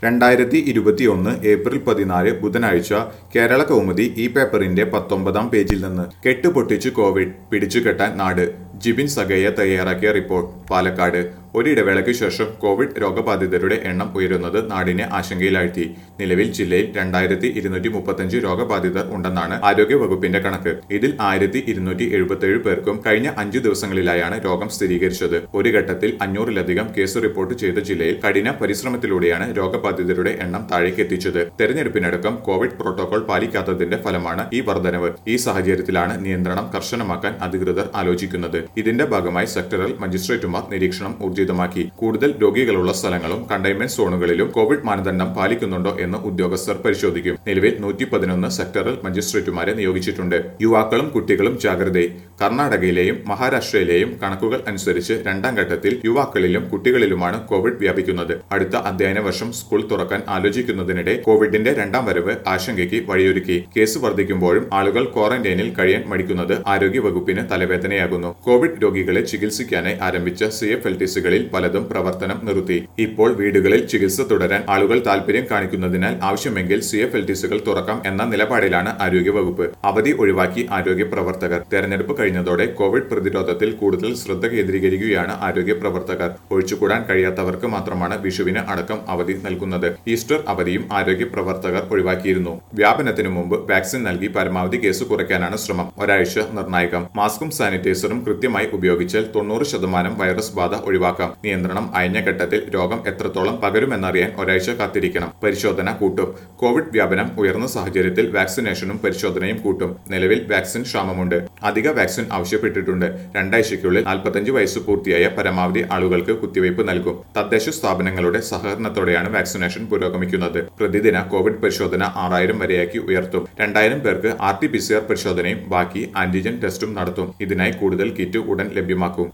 രണ്ടായിരത്തി ഇരുപത്തിയൊന്ന് ഏപ്രിൽ പതിനാല് ബുധനാഴ്ച കേരള കൗമുദി ഈ പേപ്പറിന്റെ പത്തൊമ്പതാം പേജിൽ നിന്ന് കെട്ടുപൊട്ടിച്ച് കോവിഡ് പിടിച്ചുകെട്ടാൻ നാട് ജിബിൻ സഗയ്യ തയ്യാറാക്കിയ റിപ്പോർട്ട് പാലക്കാട് ഒരിടവേളയ്ക്ക് ശേഷം കോവിഡ് രോഗബാധിതരുടെ എണ്ണം ഉയരുന്നത് നാടിനെ ആശങ്കയിലാഴ്ത്തി നിലവിൽ ജില്ലയിൽ രണ്ടായിരത്തി ഇരുന്നൂറ്റി മുപ്പത്തഞ്ച് രോഗബാധിതർ ഉണ്ടെന്നാണ് ആരോഗ്യ വകുപ്പിന്റെ കണക്ക് ഇതിൽ ആയിരത്തി ഇരുന്നൂറ്റി എഴുപത്തിയേഴ് പേർക്കും കഴിഞ്ഞ അഞ്ചു ദിവസങ്ങളിലായാണ് രോഗം സ്ഥിരീകരിച്ചത് ഒരു ഘട്ടത്തിൽ അഞ്ഞൂറിലധികം കേസ് റിപ്പോർട്ട് ചെയ്ത ജില്ലയിൽ കഠിന പരിശ്രമത്തിലൂടെയാണ് രോഗബാധിതരുടെ എണ്ണം താഴേക്ക് എത്തിച്ചത് തെരഞ്ഞെടുപ്പിനടക്കം കോവിഡ് പ്രോട്ടോകോൾ പാലിക്കാത്തതിന്റെ ഫലമാണ് ഈ വർധനവ് ഈ സാഹചര്യത്തിലാണ് നിയന്ത്രണം കർശനമാക്കാൻ അധികൃതർ ആലോചിക്കുന്നത് ഇതിന്റെ ഭാഗമായി സെക്ടറൽ മജിസ്ട്രേറ്റുമാർ നിരീക്ഷണം ഊർജിതമാക്കി കൂടുതൽ രോഗികളുള്ള സ്ഥലങ്ങളും കണ്ടെയ്ൻമെന്റ് സോണുകളിലും കോവിഡ് മാനദണ്ഡം പാലിക്കുന്നുണ്ടോ എന്ന് ഉദ്യോഗസ്ഥർ പരിശോധിക്കും നിലവിൽ നൂറ്റി പതിനൊന്ന് സെക്ടറൽ മജിസ്ട്രേറ്റുമാരെ നിയോഗിച്ചിട്ടുണ്ട് യുവാക്കളും കുട്ടികളും ജാഗ്രതയിൽ കർണാടകയിലെയും മഹാരാഷ്ട്രയിലെയും കണക്കുകൾ അനുസരിച്ച് രണ്ടാം ഘട്ടത്തിൽ യുവാക്കളിലും കുട്ടികളിലുമാണ് കോവിഡ് വ്യാപിക്കുന്നത് അടുത്ത അധ്യയന വർഷം സ്കൂൾ തുറക്കാൻ ആലോചിക്കുന്നതിനിടെ കോവിഡിന്റെ രണ്ടാം വരവ് ആശങ്കയ്ക്ക് വഴിയൊരുക്കി കേസ് വർദ്ധിക്കുമ്പോഴും ആളുകൾ ക്വാറന്റൈനിൽ കഴിയാൻ മടിക്കുന്നത് ആരോഗ്യ വകുപ്പിന് തലവേദനയാകുന്നു കോവിഡ് രോഗികളെ ചികിത്സിക്കാനായി ആരംഭിച്ച സി എഫ് എൽ ടി സികളിൽ പലതും പ്രവർത്തനം നിർത്തി ഇപ്പോൾ വീടുകളിൽ ചികിത്സ തുടരാൻ ആളുകൾ താൽപര്യം കാണിക്കുന്നതിനാൽ ആവശ്യമെങ്കിൽ സി എഫ് എൽ ടി സികൾ തുറക്കാം എന്ന നിലപാടിലാണ് ആരോഗ്യ വകുപ്പ് അവധി ഒഴിവാക്കി ആരോഗ്യ പ്രവർത്തകർ തെരഞ്ഞെടുപ്പ് കഴിഞ്ഞതോടെ കോവിഡ് പ്രതിരോധത്തിൽ കൂടുതൽ ശ്രദ്ധ കേന്ദ്രീകരിക്കുകയാണ് ആരോഗ്യ പ്രവർത്തകർ ഒഴിച്ചുകൂടാൻ കഴിയാത്തവർക്ക് മാത്രമാണ് വിഷുവിന് അടക്കം അവധി നൽകുന്നത് ഈസ്റ്റർ അവധിയും ആരോഗ്യ പ്രവർത്തകർ ഒഴിവാക്കിയിരുന്നു വ്യാപനത്തിനു മുമ്പ് വാക്സിൻ നൽകി പരമാവധി കേസ് കുറയ്ക്കാനാണ് ശ്രമം ഒരാഴ്ച നിർണായകം മാസ്കും സാനിറ്റൈസറും കൃത്യമായി ഉപയോഗിച്ചാൽ തൊണ്ണൂറ് ശതമാനം വൈറസ് ബാധ ഒഴിവാക്കാം നിയന്ത്രണം അയഞ്ഞ ഘട്ടത്തിൽ രോഗം എത്രത്തോളം പകരുമെന്നറിയാൻ ഒരാഴ്ച കാത്തിരിക്കണം പരിശോധന കൂട്ടും കോവിഡ് വ്യാപനം ഉയർന്ന സാഹചര്യത്തിൽ വാക്സിനേഷനും പരിശോധനയും കൂട്ടും നിലവിൽ വാക്സിൻ ക്ഷാമമുണ്ട് അധിക വാക്സിൻ ആവശ്യപ്പെട്ടിട്ടുണ്ട് രണ്ടാഴ്ചയ്ക്കുള്ളിൽ നാൽപ്പത്തഞ്ച് വയസ്സ് പൂർത്തിയായ പരമാവധി ആളുകൾക്ക് കുത്തിവയ്പ് നൽകും തദ്ദേശ സ്ഥാപനങ്ങളുടെ സഹകരണത്തോടെയാണ് വാക്സിനേഷൻ പുരോഗമിക്കുന്നത് പ്രതിദിന കോവിഡ് പരിശോധന ആറായിരം വരെയാക്കി ഉയർത്തും രണ്ടായിരം പേർക്ക് R T P C R പരിശോധനയും ബാക്കി ആന്റിജൻ ടെസ്റ്റും നടത്തും ഇതിനായി കൂടുതൽ കിറ്റ് ഉടൻ ലഭ്യമാക്കും